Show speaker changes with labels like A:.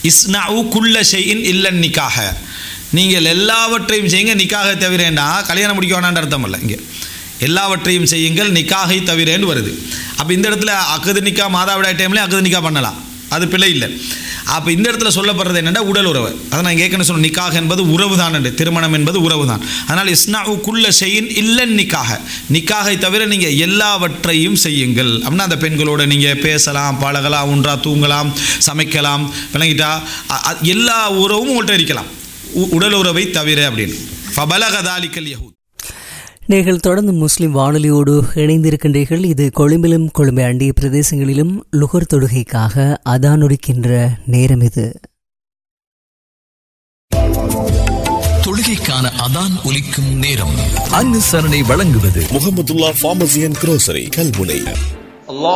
A: இஸ்னஉ குல்ல ஷைஇன் இல்லன் நிக்காக நீங்கள் எல்லாவற்றையும் செய்யுங்க நிக்காக தவிரேண்டா கல்யாணம் முடிக்க வேணான்ற அர்த்தம் இல்லை இங்கே எல்லாவற்றையும் செய்யுங்கள் நிக்காகை தவிரேன்னு வருது அப்போ இந்த இடத்துல அக்கது நிக்கா மாதாவிடாய் டைம்லேயும் அக்கது நிக்கா பண்ணலாம் அது பிழை இல்லை அப்போ இந்த இடத்துல சொல்லப்படுறது என்னென்னா உடல் உறவு அதை நான் கேட்கணும் சொன்ன நிக்காக என்பது உறவு தான் என்று திருமணம் என்பது உறவு தான் அதனால் இஸ்னாவு குல்ல செய்யின் இல்லன் நிக்காக நிக்காகை தவிர நீங்கள் எல்லாவற்றையும் செய்யுங்கள் அப்படின்னா அந்த பெண்களோட நீங்கள் பேசலாம் பழகலாம் ஒன்றா தூங்கலாம் சமைக்கலாம் விளங்கிட்டா அ- அ- எல்லா உறவும் உங்கள்கிட்ட இருக்கலாம் உ- உடல் உறவை தவிர அப்படின்னு ஃபபலகதாலிக்கல் யஹூத்
B: நீங்கள் தொடர்ந்து முஸ்லிம் வானொலியோடு இணைந்திருக்கின்றீர்கள் இது கொழும்பிலும் கொழும்பை அண்டிய பிரதேசங்களிலும் லுகர் தொடுகைக்காக அதானொடுக்கின்ற நேரம் இது
C: தொழுகைக்கான அதான் ஒலிக்கும் நேரம் அனுசரணை வழங்குவது
D: Mohamedulla pharmacy and grocery Kalmunai